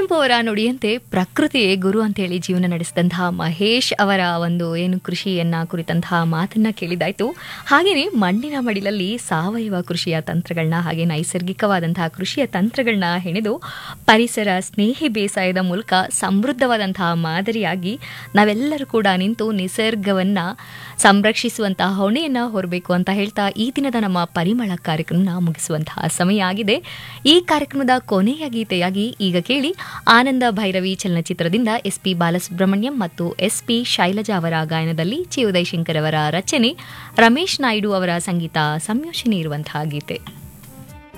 ಕುವೆಂಪು ಅವರ ನುಡಿಯಂತೆ ಪ್ರಕೃತಿಯೇ ಗುರು ಅಂತೇಳಿ ಜೀವನ ನಡೆಸಿದಂತಹ ಮಹೇಶ್ ಅವರ ಒಂದು ಏನು ಕೃಷಿಯನ್ನ ಕುರಿತಂತಹ ಮಾತನ್ನ ಕೇಳಿದಾಯ್ತು ಹಾಗೆಯೇ ಮಣ್ಣಿನ ಮಡಿಲಲ್ಲಿ ಸಾವಯವ ಕೃಷಿಯ ತಂತ್ರಗಳನ್ನ ಹಾಗೆ ನೈಸರ್ಗಿಕವಾದಂತಹ ಕೃಷಿಯ ತಂತ್ರಗಳನ್ನ ಹೆಣೆದು ಪರಿಸರ ಸ್ನೇಹಿ ಬೇಸಾಯದ ಮೂಲಕ ಸಮೃದ್ಧವಾದಂತಹ ಮಾದರಿಯಾಗಿ ನಾವೆಲ್ಲರೂ ಕೂಡ ನಿಂತು ನಿಸರ್ಗವನ್ನ ಸಂರಕ್ಷಿಸುವಂತಹ ಹೊಣೆಯನ್ನ ಹೊರಬೇಕು ಅಂತ ಹೇಳ್ತಾ ಈ ದಿನದ ನಮ್ಮ ಪರಿಮಳ ಕಾರ್ಯಕ್ರಮನ ಮುಗಿಸುವಂತಹ ಸಮಯ ಆಗಿದೆ ಈ ಕಾರ್ಯಕ್ರಮದ ಕೊನೆಯ ಗೀತೆಯಾಗಿ ಈಗ ಕೇಳಿ ಆನಂದ ಭೈರವಿ ಚಲನಚಿತ್ರದಿಂದ ಎಸ್ ಪಿ ಬಾಲಸುಬ್ರಹ್ಮಣ್ಯಂ ಮತ್ತು ಎಸ್ ಪಿ ಶೈಲಜಾ ಅವರ ಗಾಯನದಲ್ಲಿ ಚಿ ಉದಯಶಂಕರ್ ಅವರ ರಚನೆ ರಮೇಶ್ ನಾಯ್ಡು ಅವರ ಸಂಗೀತ ಸಂಯೋಜನೆ ಇರುವಂತಹ ಗೀತೆ